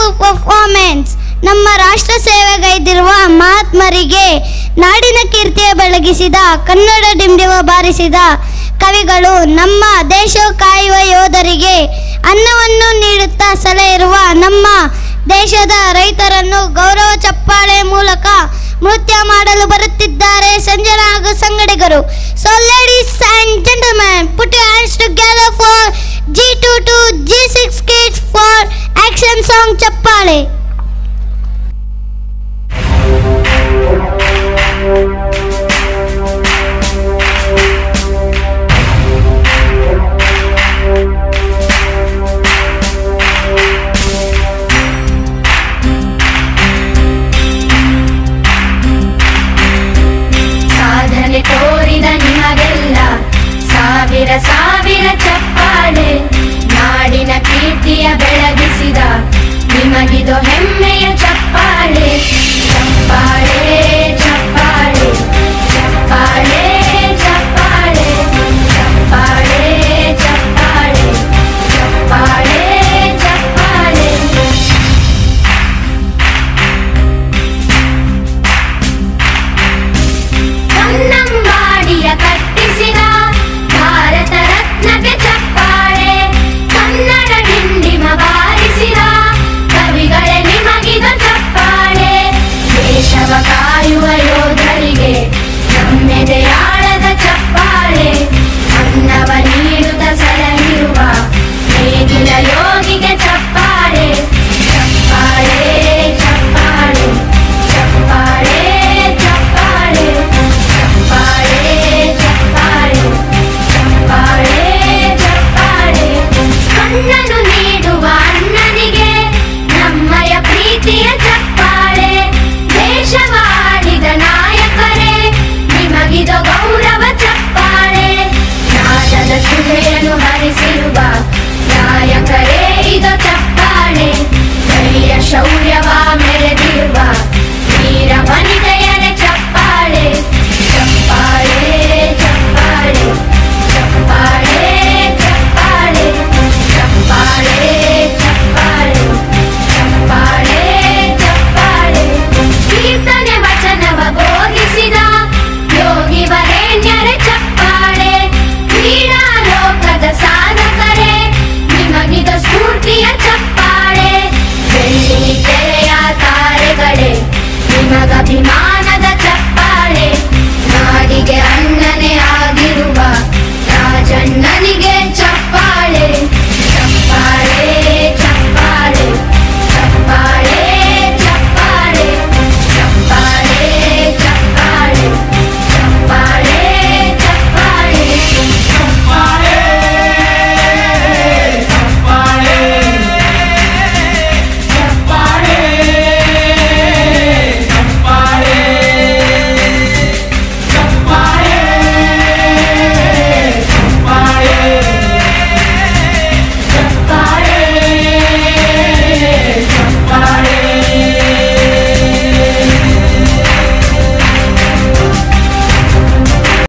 performance ನಮ್ಮ ರಾಷ್ಟ್ರ ಸೇವೆಗೈದಿರುವ ಮಹಾತ್ಮರಿಗೆ ನಾಡಿನ ಕೀರ್ತಿಯ ಬೆಳಗಿಸಿದ ಕನ್ನಡ ಡಿಂಡಿವ ಬಾರಿಸಿದ ಕವಿಗಳು ನಮ್ಮ ದೇಶ ಕಾಯುವ ಯೋಧರಿಗೆ ಅನ್ನವನ್ನು ನೀಡುತ್ತಾ ಸಲಹೆ ಇರುವ ನಮ್ಮ ದೇಶದ ರೈತರನ್ನು ಗೌರವ ಚಪ್ಪಾಳೆ ಮೂಲಕ ನೃತ್ಯ ಮಾಡಲು ಬರುತ್ತಿದ್ದಾರೆ ಸಂಜನಾ ಹಾಗೂ ಸಂಗಡಿಗರು so ladies and gentlemen put hands together for G two to G six kids for action song ಚಪ್ಪಾಳೆ